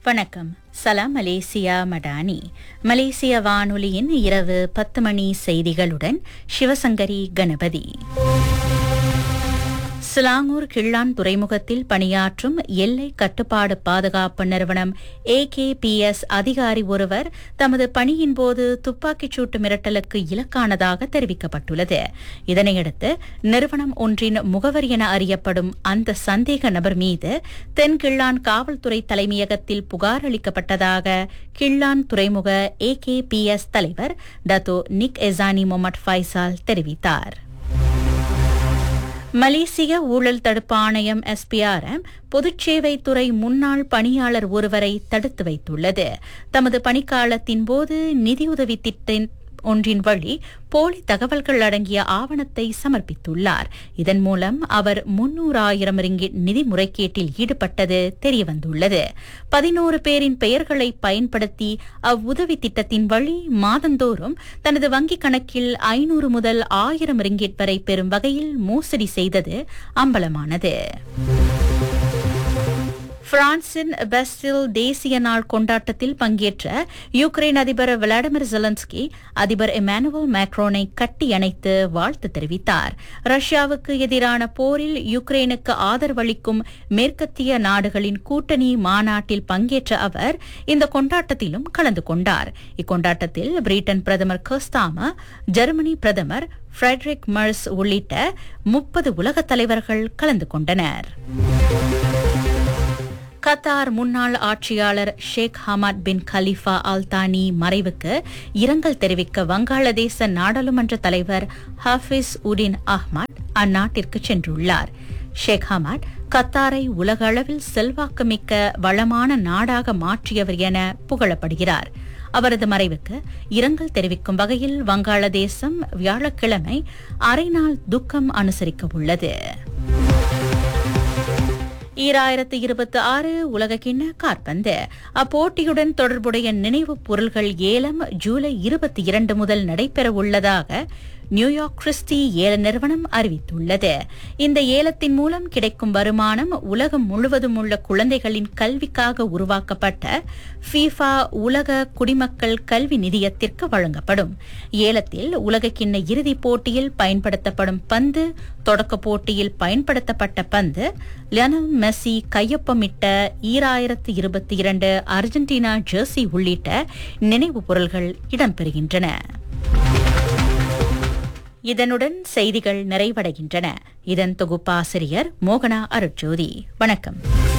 வணக்கம் சலாம் மலேசியா மடானி மலேசிய வானொலியின் இரவு பத்து மணி செய்திகளுடன் சிவசங்கரி கணபதி சிலாங்கூர் கிள்ளான் துறைமுகத்தில் பணியாற்றும் எல்லை கட்டுப்பாடு பாதுகாப்பு நிறுவனம் ஏகேபிஎஸ் அதிகாரி ஒருவர் தமது பணியின் போது துப்பாக்கிச் சூட்டு மிரட்டலுக்கு இலக்கானதாக தெரிவிக்கப்பட்டுள்ளது இதனையடுத்து நிறுவனம் ஒன்றின் முகவர் என அறியப்படும் அந்த சந்தேக நபர் மீது தென் கிள்ளான் காவல்துறை தலைமையகத்தில் புகார் அளிக்கப்பட்டதாக கிள்ளான் துறைமுக ஏகேபிஎஸ் தலைவர் Dato Nik Ezani Mohd Faizal தெரிவித்தார் மலேசிய ஊழல் தடுப்பு ஆணையம் எஸ்பிஆர்எம் பொதுச்சேவைத்துறை முன்னாள் பணியாளர் ஒருவரை தடுத்து வைத்துள்ளது தமது பணிக்காலத்தின் போது நிதியுதவி திட்டம் ஒன்றின் வழி போலி தகவல்கள் அடங்கிய ஆவணத்தை சமர்ப்பித்துள்ளார் இதன் மூலம் அவர் முன்னூறாயிரம் ரிங்கிட் நிதி முறைகேட்டில் ஈடுபட்டது தெரியவந்துள்ளது பதினோரு பேரின் பெயர்களை பயன்படுத்தி அவ்வுதவி திட்டத்தின் வழி மாதந்தோறும் தனது வங்கிக் கணக்கில் ஐநூறு முதல் ஆயிரம் ரிங்கிட் வரை பெறும் வகையில் மோசடி செய்தது அம்பலமானது பிரான்சின் பெஸ்டில் தேசிய நாள் கொண்டாட்டத்தில் பங்கேற்ற யுக்ரைன் அதிபர் விளாடிமிர் ஜெலன்ஸ்கி அதிபர் இமானுவல் மேக்ரோனை கட்டி அணைத்து வாழ்த்து தெரிவித்தார் ரஷ்யாவுக்கு எதிரான போரில் யுக்ரைனுக்கு ஆதரவளிக்கும் மேற்கத்திய நாடுகளின் கூட்டணி மாநாட்டில் பங்கேற்ற அவர் இந்த கொண்டாட்டத்திலும் கலந்து கொண்டார் இக்கொண்டாட்டத்தில் பிரிட்டன் பிரதமர் கஸ்தாமா ஜெர்மனி பிரதமர் ஃபிரெட்ரிக் மர்ஸ் உள்ளிட்ட முப்பது உலக தலைவர்கள் கலந்து கொண்டனர் கத்தார் முன்னாள் ஆட்சியாளர் ஷேக் ஹமாத் பின் கலீஃபா அல்தானி மறைவுக்கு இரங்கல் தெரிவிக்க வங்காளதேச நாடாளுமன்ற தலைவர் ஹாஃபிஸ் உடின் அஹ்மத் அந்நாட்டிற்கு சென்றுள்ளார் ஷேக் ஹமாத் கத்தாரை உலக அளவில் செல்வாக்குமிக்க வளமான நாடாக மாற்றியவர் என புகழப்படுகிறார் அவரது மறைவுக்கு இரங்கல் தெரிவிக்கும் வகையில் வங்காளதேசம் வியாழக்கிழமை அரை நாள் துக்கம் அனுசரிக்க உள்ளது ஈராயிரத்து இருபத்தி ஆறு உலகக்கிண்ண காற்பந்து அப்போட்டியுடன் தொடர்புடைய நினைவுப் பொருள்கள் ஏலம் ஜூலை இருபத்தி இரண்டு முதல் நடைபெற உள்ளதாக நியூயார்க் கிறிஸ்டி ஏல நிறுவனம் அறிவித்துள்ளது இந்த ஏலத்தின் மூலம் கிடைக்கும் வருமானம் உலகம் முழுவதும் உள்ள குழந்தைகளின் கல்விக்காக உருவாக்கப்பட்ட ஃபீஃபா உலக குடிமக்கள் கல்வி நிதியத்திற்கு வழங்கப்படும் ஏலத்தில் உலகக்கிண்ண இறுதிப் போட்டியில் பயன்படுத்தப்படும் பந்து தொடக்க போட்டியில் பயன்படுத்தப்பட்ட பந்து லியனல் மெஸ்ஸி கையொப்பமிட்ட ஈராயிரத்து இருபத்தி இரண்டு அர்ஜென்டினா ஜெர்சி உள்ளிட்ட நினைவுப் பொருள்கள் இடம்பெறுகின்றன இதனுடன் செய்திகள் நிறைவடைகின்றன இதன் தொகுப்பாசிரியர் மோகனா அருட்ஜோதி வணக்கம்